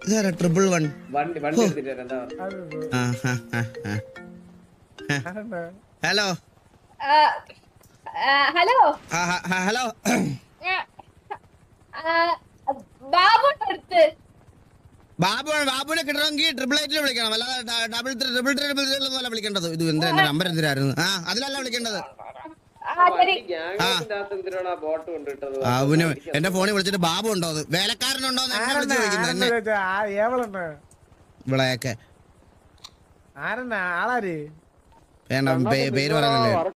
ഇതാരാ triple one വണ്ടി വണ്ടി എടുത്തിട്ട് വരാം, എന്താ ആ ഹാ ഹാ ഹാ ഹലോ ആ, ആ, ഹലോ ആ, ഹ- ഹ- ഹലോ ആ, ബാബുണ്ട് അടുത്ത് ബാബു ബാബുവിനെ കിട്ടണമെങ്കിൽ ട്രിപ്പിൾ എയ്റ്റിൽ വിളിക്കണം അല്ലാതെ ഡ- double three triple three triple three ഒന്നുമല്ല വിളിക്കേണ്ടത് ഇത് എന്താ എന്റെ നമ്പർ എന്തിനായിരുന്നു ആ അതിലല്ല വിളിക്കേണ്ടത് ആ ശരി ഗ്യാങ്ങിന്റെ അകത്ത് എന്തിനാണ് ആ ബോട്ട് കൊണ്ടിട്ടത് ബാബുവിന് എന്റെ ഫോണിൽ വിളിച്ചിട്ട് ബാബു ഉണ്ടോ അത് വേലക്കാരനുണ്ടോ എന്ന് എന്നെ വിളിച്ച് ചോദിക്കുന്നത് എന്നെ ഏവളണ്ണ ഇവിടെയൊക്കെ ആരെണ്ണ ആളാര് വേണ്ട പേ- പേര് പറയുന്നില്ലേ